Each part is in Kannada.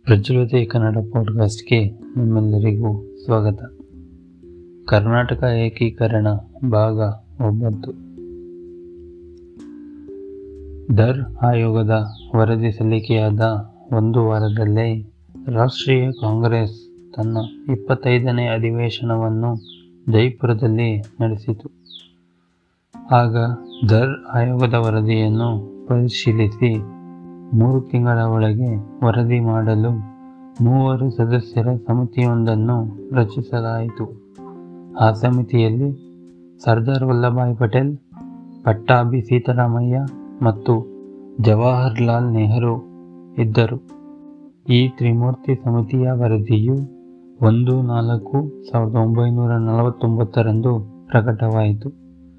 ಪ್ರಜ್ವಲತೆ ಕನ್ನಡ ಪಾಡ್ಕಾಸ್ಟ್ಗೆ ನಿಮ್ಮೆಲ್ಲರಿಗೂ ಸ್ವಾಗತ ಕರ್ನಾಟಕ ಏಕೀಕರಣ ಭಾಗ ಒಂಬತ್ತು ದರ್ ಆಯೋಗದ ವರದಿ ಸಲ್ಲಿಕೆಯಾದ ಒಂದು ವಾರದಲ್ಲೇ ರಾಷ್ಟ್ರೀಯ ಕಾಂಗ್ರೆಸ್ ತನ್ನ ಇಪ್ಪತ್ತೈದನೇ ಅಧಿವೇಶನವನ್ನು ಜೈಪುರದಲ್ಲಿ ನಡೆಸಿತು ಆಗ ದರ್ ಆಯೋಗದ ವರದಿಯನ್ನು ಪರಿಶೀಲಿಸಿ ಮೂರು ತಿಂಗಳ ಒಳಗೆ ವರದಿ ಮಾಡಲು ಮೂವರು ಸದಸ್ಯರ ಸಮಿತಿಯೊಂದನ್ನು ರಚಿಸಲಾಯಿತು ಆ ಸಮಿತಿಯಲ್ಲಿ ಸರ್ದಾರ್ ವಲ್ಲಭಾಯ್ ಪಟೇಲ್ ಪಟ್ಟಾಭಿ ಸೀತಾರಾಮಯ್ಯ ಮತ್ತು ಜವಾಹರ್ಲಾಲ್ ನೆಹರು ಇದ್ದರು ಈ ತ್ರಿಮೂರ್ತಿ ಸಮಿತಿಯ ವರದಿಯು ಒಂದು ನಾಲ್ಕು ಸಾವಿರದ ಒಂಬೈನೂರ ನಲವತ್ತೊಂಬತ್ತರಂದು ಪ್ರಕಟವಾಯಿತು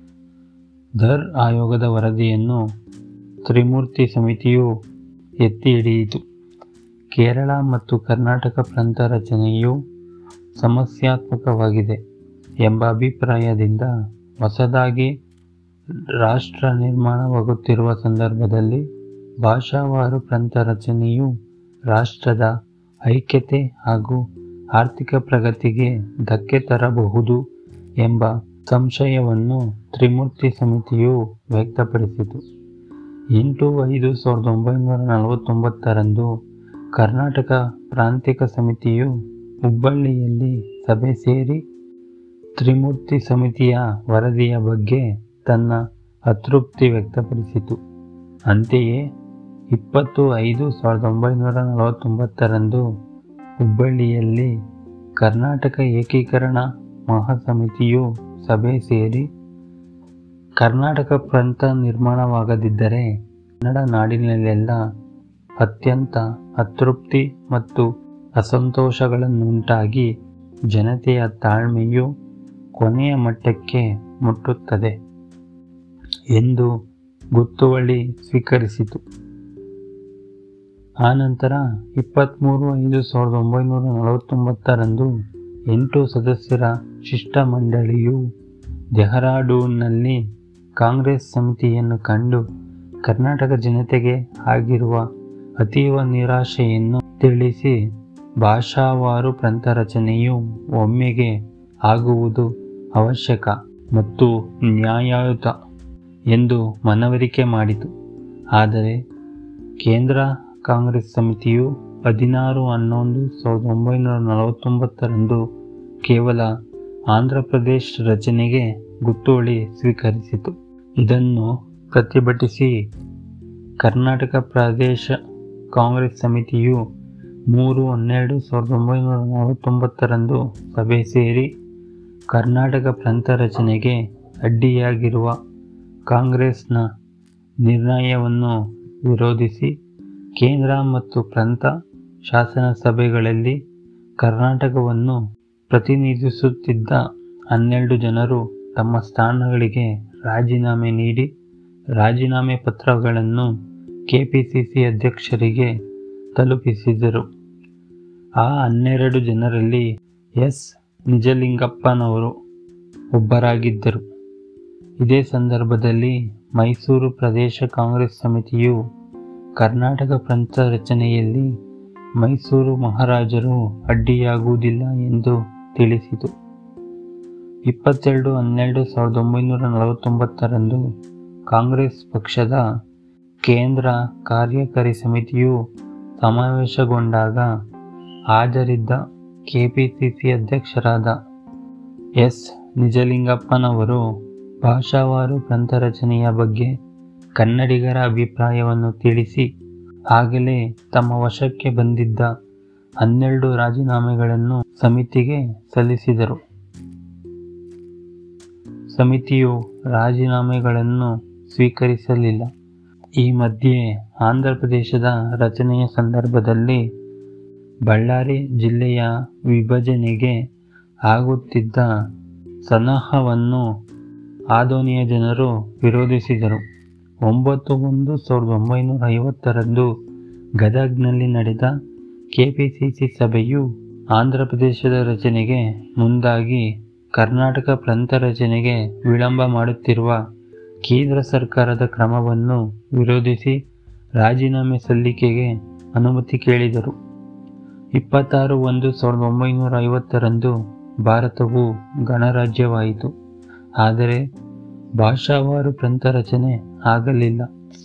ದರ್ ಆಯೋಗದ ವರದಿಯನ್ನು ತ್ರಿಮೂರ್ತಿ ಸಮಿತಿಯು ಎತ್ತಿ ಹಿಡಿಯಿತು ಕೇರಳ ಮತ್ತು ಕರ್ನಾಟಕ ಪ್ರಾಂತ ರಚನೆಯು ಸಮಸ್ಯಾತ್ಮಕವಾಗಿದೆ ಎಂಬ ಅಭಿಪ್ರಾಯದಿಂದ ಹೊಸದಾಗಿ ರಾಷ್ಟ್ರ ನಿರ್ಮಾಣವಾಗುತ್ತಿರುವ ಸಂದರ್ಭದಲ್ಲಿ ಭಾಷಾವಾರು ಪ್ರಾಂತ ರಚನೆಯು ರಾಷ್ಟ್ರದ ಐಕ್ಯತೆ ಹಾಗೂ ಆರ್ಥಿಕ ಪ್ರಗತಿಗೆ ಧಕ್ಕೆ ತರಬಹುದು ಎಂಬ ಸಂಶಯವನ್ನು ತ್ರಿಮೂರ್ತಿ ಸಮಿತಿಯು ವ್ಯಕ್ತಪಡಿಸಿತು ಎಂಟು ಐದು ಸಾವಿರದ ಒಂಬೈನೂರ ನಲವತ್ತೊಂಬತ್ತರಂದು ಕರ್ನಾಟಕ ಪ್ರಾಂತಿಕ ಸಮಿತಿಯು ಹುಬ್ಬಳ್ಳಿಯಲ್ಲಿ ಸಭೆ ಸೇರಿ ತ್ರಿಮೂರ್ತಿ ಸಮಿತಿಯ ವರದಿಯ ಬಗ್ಗೆ ತನ್ನ ಅತೃಪ್ತಿ ವ್ಯಕ್ತಪಡಿಸಿತು ಅಂತೆಯೇ ಇಪ್ಪತ್ತು ಐದು ಸಾವಿರದ ಒಂಬೈನೂರ ನಲವತ್ತೊಂಬತ್ತರಂದು ಹುಬ್ಬಳ್ಳಿಯಲ್ಲಿ ಕರ್ನಾಟಕ ಏಕೀಕರಣ ಮಹಾಸಮಿತಿಯು ಸಭೆ ಸೇರಿ ಕರ್ನಾಟಕ ಪ್ರಾಂತ ನಿರ್ಮಾಣವಾಗದಿದ್ದರೆ ಕನ್ನಡ ನಾಡಿನಲ್ಲೆಲ್ಲ ಅತ್ಯಂತ ಅತೃಪ್ತಿ ಮತ್ತು ಅಸಂತೋಷಗಳನ್ನುಂಟಾಗಿ ಜನತೆಯ ತಾಳ್ಮೆಯು ಕೊನೆಯ ಮಟ್ಟಕ್ಕೆ ಮುಟ್ಟುತ್ತದೆ ಎಂದು ಗೊತ್ತುವಳಿ ಸ್ವೀಕರಿಸಿತು ಆನಂತರ ಇಪ್ಪತ್ತ್ಮೂರು ಐದು ಸಾವಿರದ ಒಂಬೈನೂರ ನಲವತ್ತೊಂಬತ್ತರಂದು ಎಂಟು ಸದಸ್ಯರ ಶಿಷ್ಟಮಂಡಳಿಯು ಡೆಹ್ರಾಡೂನ್ನಲ್ಲಿ ಕಾಂಗ್ರೆಸ್ ಸಮಿತಿಯನ್ನು ಕಂಡು ಕರ್ನಾಟಕ ಜನತೆಗೆ ಆಗಿರುವ ಅತೀವ ನಿರಾಶೆಯನ್ನು ತಿಳಿಸಿ ಭಾಷಾವಾರು ಪ್ರಾಂತ ರಚನೆಯು ಒಮ್ಮೆಗೆ ಆಗುವುದು ಅವಶ್ಯಕ ಮತ್ತು ನ್ಯಾಯಯುತ ಎಂದು ಮನವರಿಕೆ ಮಾಡಿತು ಆದರೆ ಕೇಂದ್ರ ಕಾಂಗ್ರೆಸ್ ಸಮಿತಿಯು ಹದಿನಾರು ಹನ್ನೊಂದು ಸಾವಿರದ ಒಂಬೈನೂರ ನಲವತ್ತೊಂಬತ್ತರಂದು ಕೇವಲ ಆಂಧ್ರಪ್ರದೇಶ್ ರಚನೆಗೆ ಗೊತ್ತುವಳಿ ಸ್ವೀಕರಿಸಿತು ಇದನ್ನು ಪ್ರತಿಭಟಿಸಿ ಕರ್ನಾಟಕ ಪ್ರದೇಶ ಕಾಂಗ್ರೆಸ್ ಸಮಿತಿಯು ಮೂರು ಹನ್ನೆರಡು ಸಾವಿರದ ಒಂಬೈನೂರ ನಲವತ್ತೊಂಬತ್ತರಂದು ಸಭೆ ಸೇರಿ ಕರ್ನಾಟಕ ಪ್ರಾಂತ ರಚನೆಗೆ ಅಡ್ಡಿಯಾಗಿರುವ ಕಾಂಗ್ರೆಸ್ನ ನಿರ್ಣಯವನ್ನು ವಿರೋಧಿಸಿ ಕೇಂದ್ರ ಮತ್ತು ಪ್ರಾಂತ ಶಾಸನ ಸಭೆಗಳಲ್ಲಿ ಕರ್ನಾಟಕವನ್ನು ಪ್ರತಿನಿಧಿಸುತ್ತಿದ್ದ ಹನ್ನೆರಡು ಜನರು ತಮ್ಮ ಸ್ಥಾನಗಳಿಗೆ ರಾಜೀನಾಮೆ ನೀಡಿ ರಾಜೀನಾಮೆ ಪತ್ರಗಳನ್ನು ಕೆಪಿಸಿಸಿ ಅಧ್ಯಕ್ಷರಿಗೆ ತಲುಪಿಸಿದರು ಆ ಹನ್ನೆರಡು ಜನರಲ್ಲಿ ಎಸ್ ನಿಜಲಿಂಗಪ್ಪನವರು ಒಬ್ಬರಾಗಿದ್ದರು ಇದೇ ಸಂದರ್ಭದಲ್ಲಿ ಮೈಸೂರು ಪ್ರದೇಶ ಕಾಂಗ್ರೆಸ್ ಸಮಿತಿಯು ಕರ್ನಾಟಕ ಪ್ರಾಂತ ರಚನೆಯಲ್ಲಿ ಮೈಸೂರು ಮಹಾರಾಜರು ಅಡ್ಡಿಯಾಗುವುದಿಲ್ಲ ಎಂದು ತಿಳಿಸಿತು ಇಪ್ಪತ್ತೆರಡು ಹನ್ನೆರಡು ಸಾವಿರದ ಒಂಬೈನೂರ ನಲವತ್ತೊಂಬತ್ತರಂದು ಕಾಂಗ್ರೆಸ್ ಪಕ್ಷದ ಕೇಂದ್ರ ಕಾರ್ಯಕಾರಿ ಸಮಿತಿಯು ಸಮಾವೇಶಗೊಂಡಾಗ ಹಾಜರಿದ್ದ ಕೆಪಿಸಿಸಿ ಅಧ್ಯಕ್ಷರಾದ ಎಸ್ ನಿಜಲಿಂಗಪ್ಪನವರು ಭಾಷಾವಾರು ಪ್ರಾಂತ ರಚನೆಯ ಬಗ್ಗೆ ಕನ್ನಡಿಗರ ಅಭಿಪ್ರಾಯವನ್ನು ತಿಳಿಸಿ ಆಗಲೇ ತಮ್ಮ ವಶಕ್ಕೆ ಬಂದಿದ್ದ ಹನ್ನೆರಡು ರಾಜೀನಾಮೆಗಳನ್ನು ಸಮಿತಿಗೆ ಸಲ್ಲಿಸಿದರು ಸಮಿತಿಯು ರಾಜೀನಾಮೆಗಳನ್ನು ಸ್ವೀಕರಿಸಲಿಲ್ಲ ಈ ಮಧ್ಯೆ ಆಂಧ್ರಪ್ರದೇಶದ ರಚನೆಯ ಸಂದರ್ಭದಲ್ಲಿ ಬಳ್ಳಾರಿ ಜಿಲ್ಲೆಯ ವಿಭಜನೆಗೆ ಆಗುತ್ತಿದ್ದ ಸನಾಹವನ್ನು ಆದೋನಿಯ ಜನರು ವಿರೋಧಿಸಿದರು ಒಂಬತ್ತು ಒಂದು ಸಾವಿರದ ಒಂಬೈನೂರ ಐವತ್ತರಂದು ಗದಗ್ನಲ್ಲಿ ನಡೆದ ಕೆಪಿಸಿಸಿ ಸಭೆಯು ಆಂಧ್ರಪ್ರದೇಶದ ರಚನೆಗೆ ಮುಂದಾಗಿ ಕರ್ನಾಟಕ ಪ್ರಾಂತ ರಚನೆಗೆ ವಿಳಂಬ ಮಾಡುತ್ತಿರುವ ಕೇಂದ್ರ ಸರ್ಕಾರದ ಕ್ರಮವನ್ನು ವಿರೋಧಿಸಿ ರಾಜೀನಾಮೆ ಸಲ್ಲಿಕೆಗೆ ಅನುಮತಿ ಕೇಳಿದರು ಇಪ್ಪತ್ತಾರು ಒಂದು ಸಾವಿರದ ಒಂಬೈನೂರ ಐವತ್ತರಂದು ಭಾರತವು ಗಣರಾಜ್ಯವಾಯಿತು ಆದರೆ ಭಾಷಾವಾರು ಗ್ರಂಥ ರಚನೆ ಆಗಲಿಲ್ಲ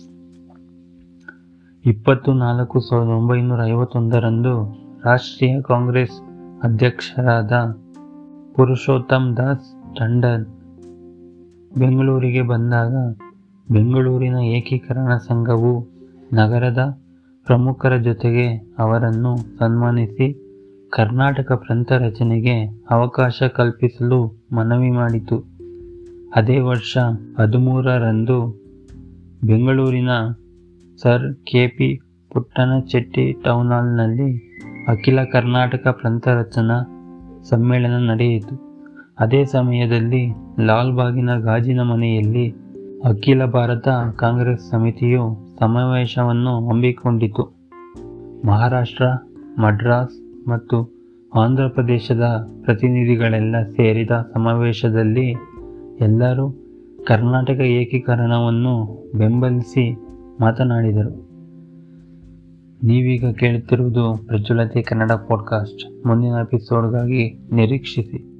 ಇಪ್ಪತ್ತು ನಾಲ್ಕು ಸಾವಿರದ ಒಂಬೈನೂರ ಐವತ್ತೊಂದರಂದು ರಾಷ್ಟ್ರೀಯ ಕಾಂಗ್ರೆಸ್ ಅಧ್ಯಕ್ಷರಾದ ಪುರುಷೋತ್ತಮ್ ದಾಸ್ ಟಂಡನ್ ಬೆಂಗಳೂರಿಗೆ ಬಂದಾಗ ಬೆಂಗಳೂರಿನ ಏಕೀಕರಣ ಸಂಘವು ನಗರದ ಪ್ರಮುಖರ ಜೊತೆಗೆ ಅವರನ್ನು ಸನ್ಮಾನಿಸಿ ಕರ್ನಾಟಕ ಗ್ರಂಥ ರಚನೆಗೆ ಅವಕಾಶ ಕಲ್ಪಿಸಲು ಮನವಿ ಮಾಡಿತು ಅದೇ ವರ್ಷ ಹದಿಮೂರರಂದು ಬೆಂಗಳೂರಿನ sir K P Puttanachetty town ಹಾಲ್ನಲ್ಲಿ ಅಖಿಲ ಕರ್ನಾಟಕ ಗ್ರಂಥ ರಚನಾ ಸಮ್ಮೇಳನ ನಡೆಯಿತು ಅದೇ ಸಮಯದಲ್ಲಿ ಲಾಲ್ಬಾಗಿನ ಗಾಜಿನ ಮನೆಯಲ್ಲಿ ಅಖಿಲ ಭಾರತ ಕಾಂಗ್ರೆಸ್ ಸಮಿತಿಯು ಸಮಾವೇಶವನ್ನು ಹಮ್ಮಿಕೊಂಡಿತು ಮಹಾರಾಷ್ಟ್ರ ಮಡ್ರಾಸ್ ಮತ್ತು ಆಂಧ್ರ ಪ್ರದೇಶದ ಪ್ರತಿನಿಧಿಗಳೆಲ್ಲ ಸೇರಿದ ಸಮಾವೇಶದಲ್ಲಿ ಎಲ್ಲರೂ ಕರ್ನಾಟಕ ಏಕೀಕರಣವನ್ನು ಬೆಂಬಲಿಸಿ ಮಾತನಾಡಿದರು ನೀವೀಗ ಕೇಳುತ್ತಿರುವುದು ಪ್ರಜ್ವಲತೆ ಕನ್ನಡ ಪಾಡ್ಕಾಸ್ಟ್ ಮುಂದಿನ ಎಪಿಸೋಡ್ಗಾಗಿ ನಿರೀಕ್ಷಿಸಿ